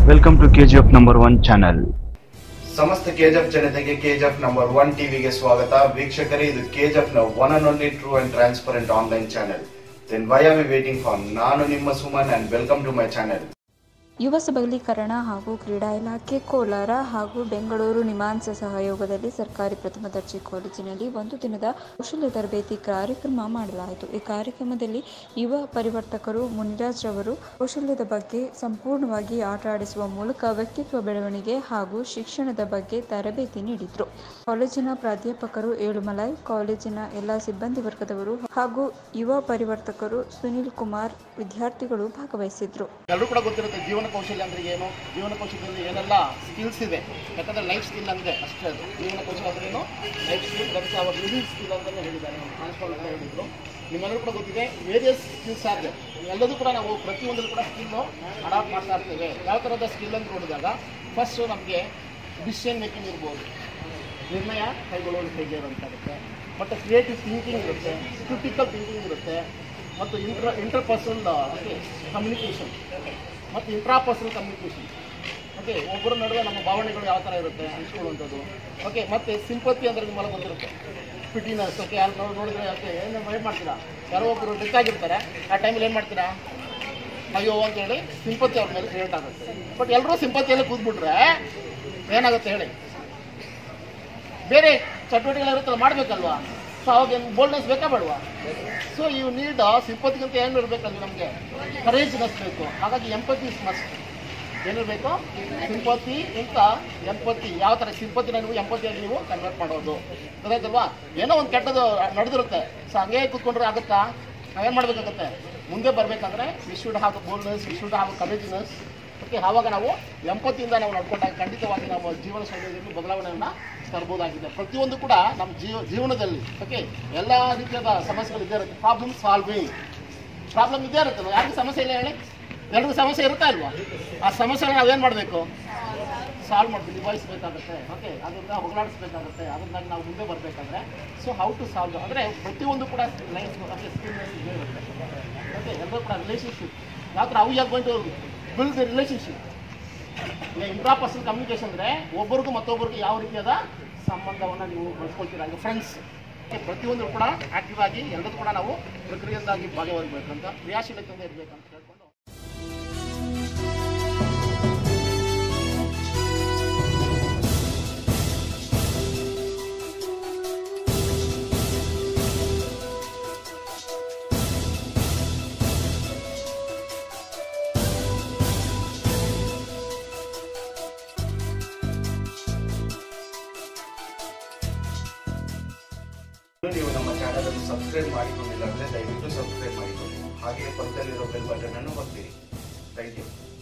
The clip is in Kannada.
Welcome to KGF number one channel. ಸಮಸ್ತ ಕೆಜಿಎಫ್ ಜನತೆಗೆ ಕೆಜಿಎಫ್ ನಂಬರ್ ಒನ್ ಟಿವಿಗೆ ಸ್ವಾಗತ ವೀಕ್ಷಕರೇ ಇದು ಕೆಜಿಎಫ್ ನ one and only true and transparent online channel then why are we waiting for ನಾನು ನಿಮ್ಮ Suman and welcome to my channel ಯುವ ಸಬಲೀಕರಣ ಹಾಗೂ ಕ್ರೀಡಾ ಇಲಾಖೆ ಕೋಲಾರ ಹಾಗೂ ಬೆಂಗಳೂರು ನಿಮಾನ್ಸ್ ಸಹಯೋಗದಲ್ಲಿ ಸರ್ಕಾರಿ ಪ್ರಥಮ ದರ್ಜೆ ಕಾಲೇಜಿನಲ್ಲಿ ಒಂದು ದಿನದ ಕೌಶಲ್ಯ ತರಬೇತಿ ಕಾರ್ಯಕ್ರಮ ಮಾಡಲಾಯಿತು ಈ ಕಾರ್ಯಕ್ರಮದಲ್ಲಿ ಯುವ ಪರಿವರ್ತಕರು ಮುನಿರಾಜ್ ರವರು ಕೌಶಲ್ಯದ ಬಗ್ಗೆ ಸಂಪೂರ್ಣವಾಗಿ ಆಟ ಆಡಿಸುವ ಮೂಲಕ ವ್ಯಕ್ತಿತ್ವ ಬೆಳವಣಿಗೆ ಹಾಗೂ ಶಿಕ್ಷಣದ ಬಗ್ಗೆ ತರಬೇತಿ ನೀಡಿದರು ಕಾಲೇಜಿನ ಪ್ರಾಧ್ಯಾಪಕರು ಏಳುಮಲೈ ಕಾಲೇಜಿನ ಎಲ್ಲ ಸಿಬ್ಬಂದಿ ವರ್ಗದವರು ಹಾಗೂ ಯುವ ಪರಿವರ್ತಕರು ಸುನಿಲ್ ಕುಮಾರ್ ವಿದ್ಯಾರ್ಥಿಗಳು ಭಾಗವಹಿಸಿದ್ರು ಎಲ್ಲರೂ ಕೂಡ ಗೊತ್ತಿರುತ್ತೆ ಜೀವನ ಕೌಶಲ್ಯ ಅಂದ್ರೆ ಏನು ಜೀವನ ಕೌಶಲ್ಯದಲ್ಲಿ ಏನೆಲ್ಲ ಸ್ಕಿಲ್ಸ್ ಇದೆ ಯಾಕಂದ್ರೆ ಲೈಫ್ ಸ್ಕಿಲ್ ಅಂದ್ರೆ ಅಷ್ಟೇ ಅದು ಜೀವನ ಕೌಶಲ್ಯ ಅಂದ್ರೆ ಏನು life skill that's our living skill ಅಂತಲೇ ಹೇಳಿದ್ದಾರೆ ನಮ್ಮ ಟ್ರಾನ್ಸ್ಫರ್ ಅಂತ ಹೇಳಿದ್ರು ನಿಮ್ಮೆಲ್ಲರೂ ಕೂಡ ಗೊತ್ತಿದೆ ವೇರಿಯಸ್ ಸ್ಕಿಲ್ಸ್ ಆಗಿದೆ ಎಲ್ಲದೂ ಕೂಡ ನಾವು ಪ್ರತಿಯೊಂದನ್ನು ಕೂಡ ಸ್ಕಿಲ್ಲು ಅಡಾಪ್ಟ್ ಮಾಡ್ತಾ ಇರ್ತೇವೆ ಯಾವ ಥರದ ಸ್ಕಿಲ್ ಅಂತ ನೋಡಿದಾಗ ಫಸ್ಟು ನಮಗೆ ಡಿಸಿಷನ್ ಮೇಕಿಂಗ್ ಇರ್ಬೋದು ನಿರ್ಣಯ ಕೈಗೊಳ್ಳುವುದು ಹೇಗೆ ಇರುತ್ತೆ ಮತ್ತು ಕ್ರಿಯೇಟಿವ್ ಥಿಂಕಿಂಗ್ ಇರುತ್ತೆ ಕ್ರಿಟಿಕಲ್ ಥಿಂಕಿಂಗ್ ಇರುತ್ತೆ ಮತ್ತು ಇಂಟ್ರ ಇಂಟರ್ಪರ್ಸನಲ್ ಓಕೆ ಕಮ್ಯುನಿಕೇಷನ್ ಮತ್ತು ಇಂಟ್ರಾಪರ್ಸನಲ್ ಕಮ್ಯುನಿಕೇಷನ್ ಓಕೆ ಒಬ್ಬರ ನಡುವೆ ನಮ್ಮ ಭಾವನೆಗಳು ಯಾವ ಥರ ಇರುತ್ತೆ ಹಂಚ್ಕೊಳ್ಳುವಂಥದ್ದು ಓಕೆ ಮತ್ತು ಸಿಂಪತಿ ಅಂದರೆ ನಿಮ್ಮೆಲ್ಲ ಗೊತ್ತಿರುತ್ತೆ ಫಿಟಿನೆಸ್ ಓಕೆ ಯಾರು ನೋಡಿ ನೋಡಿದ್ರೆ ಓಕೆ ಏನು ಏನು ಮಾಡ್ತೀರಾ ಯಾರೋ ಒಬ್ಬರು ಡೆತ್ ಆಗಿರ್ತಾರೆ ಆ ಟೈಮಲ್ಲಿ ಏನು ಮಾಡ್ತೀರಾ ಅಯ್ಯೋ ಅಂತ ಹೇಳಿ ಸಿಂಪತಿ ಅವ್ರ ಮೇಲೆ ಕ್ರಿಯೇಟ್ ಆಗುತ್ತೆ ಬಟ್ ಎಲ್ಲರೂ ಸಿಂಪತಿಯಲ್ಲಿ ಕೂತ್ಬಿಟ್ರೆ ಏನಾಗುತ್ತೆ ಹೇಳಿ ಬೇರೆ ಚಟುವಟಿಕೆಗಳಿರುತ್ತಲ್ಲ ಮಾಡಬೇಕಲ್ವಾ ಸೊ ಅವಾಗ ಏನು ಬೋಲ್ಡ್ನೆಸ್ ಬೇಕಾ ಬೇಡವಾ ಸೊ ಇವು ನೀಡ್ ಸಿಂಪತಿಗಿಂತ ಏನು ಇರಬೇಕಲ್ಲಿ ನಮಗೆ ಕರೇಜ್ನೆಸ್ ಬೇಕು ಹಾಗಾಗಿ ಎಂಪತಿ ಇಸ್ ಮಸ್ಟ್ ಏನಿರಬೇಕು ಸಿಂಪತಿ ಇಂತ ಎಂಪತಿ ಯಾವ ಥರ ಸಿಂಪತಿನ ನೀವು ಎಂಪತಿಯಾಗಿ ನೀವು ಕನ್ವರ್ಟ್ ಮಾಡೋದು ಗೊತ್ತಾಯ್ತಲ್ವಾ ಏನೋ ಒಂದು ಕೆಟ್ಟದ್ದು ನಡೆದಿರುತ್ತೆ ಸೊ ಹಂಗೆ ಕೂತ್ಕೊಂಡ್ರೆ ಆಗುತ್ತಾ ನಾವೇನು ಮಾಡಬೇಕಾಗುತ್ತೆ ಮುಂದೆ ಬರಬೇಕಂದ್ರೆ we should have boldness we should have courageness okay ಆವಾಗ ನಾವು ಎಂಪತ್ತಿಯಿಂದ ನಾವು ನಡ್ಕೊಂಡಾಗ ಖಂಡಿತವಾಗಿ ನಮ್ಮ ಜೀವನ ಶೈಲಿಯಲ್ಲಿ ಬದಲಾವಣೆಯನ್ನು ತರ್ಬೋದಾಗಿದೆ ಪ್ರತಿಯೊಂದು ಕೂಡ ನಮ್ಮ ಜೀವ ಜೀವನದಲ್ಲಿ ಓಕೆ ಎಲ್ಲ ರೀತಿಯಾದ ಸಮಸ್ಯೆಗಳು ಇದ್ದೇ ಇರುತ್ತೆ ಪ್ರಾಬ್ಲಮ್ ಸಾಲ್ವಿಂಗ್ ಪ್ರಾಬ್ಲಮ್ ಇದ್ದೇ ಇರುತ್ತೆ ಯಾರಿಗೂ ಸಮಸ್ಯೆ ಇಲ್ಲ ಹೇಳಿ ಎಲ್ರಿಗೂ ಸಮಸ್ಯೆ ಇರುತ್ತಾ ಇಲ್ವಾ ಆ ಸಮಸ್ಯೆನ ನಾವೇನು ಮಾಡಬೇಕು ಸಾಲ್ವ್ ಮಾಡಿ ನಿಭಾಯಿಸಬೇಕಾಗುತ್ತೆ ಓಕೆ ಅದರಿಂದ ಹೋಗಲಾಡಿಸ್ಬೇಕಾಗುತ್ತೆ ಅದರಿಂದಾಗಿ ನಾವು ಮುಂದೆ ಬರಬೇಕಂದ್ರೆ ಸೊ ಹೌ ಟು ಸಾಲ್ವ್ ಅಂದರೆ ಪ್ರತಿಯೊಂದು ಕೂಡ ಲೈಫ್ ಓಕೆ ಸ್ಕಿಲ್ ಇದ್ದೇ ಇರುತ್ತೆ ಓಕೆ ಎಲ್ಲರೂ ಕೂಡ ರಿಲೇಷನ್ಶಿಪ್ ಯಾವ ಥರ how you are going to build the relationship intrapersonal communication ಅಂದರೆ ಒಬ್ಬರಿಗೂ ಮತ್ತೊಬ್ಬರಿಗೂ ಯಾವ ರೀತಿಯಾದ ಸಂಬಂಧವನ್ನು ನೀವು ಬೆಳೆಸ್ಕೊಳ್ತೀರಾ ಈಗ ಫ್ರೆಂಡ್ಸ್ ಪ್ರತಿಯೊಂದು ಕೂಡ ಆಕ್ಟಿವ್ ಆಗಿ ಎಲ್ಲದೂ ಕೂಡ ನಾವು ಪ್ರಕ್ರಿಯೆಯಿಂದಾಗಿ ಭಾಗವಹಿಸಬೇಕಂತ ಕ್ರಿಯಾಶೀಲತೆಯಿಂದ ಇರಬೇಕಂತ ಹೇಳ್ಕೊಂಡು ನೀವು ನಮ್ಮ ಚಾನೆಲ್ ಅನ್ನು ಸಬ್ಸ್ಕ್ರೈಬ್ ಮಾಡಿಕೊಂಡಿಲ್ಲ ಅಂದ್ರೆ ದಯವಿಟ್ಟು ಸಬ್ಸ್ಕ್ರೈಬ್ ಮಾಡಿಕೊಳ್ಳಿ ಹಾಗೆ ಪಕ್ಕದಲ್ಲಿರೋ ಬೆಲ್ ಬಟನ್ ಅನ್ನು ಒತ್ತಿರಿ ಥ್ಯಾಂಕ್ ಯು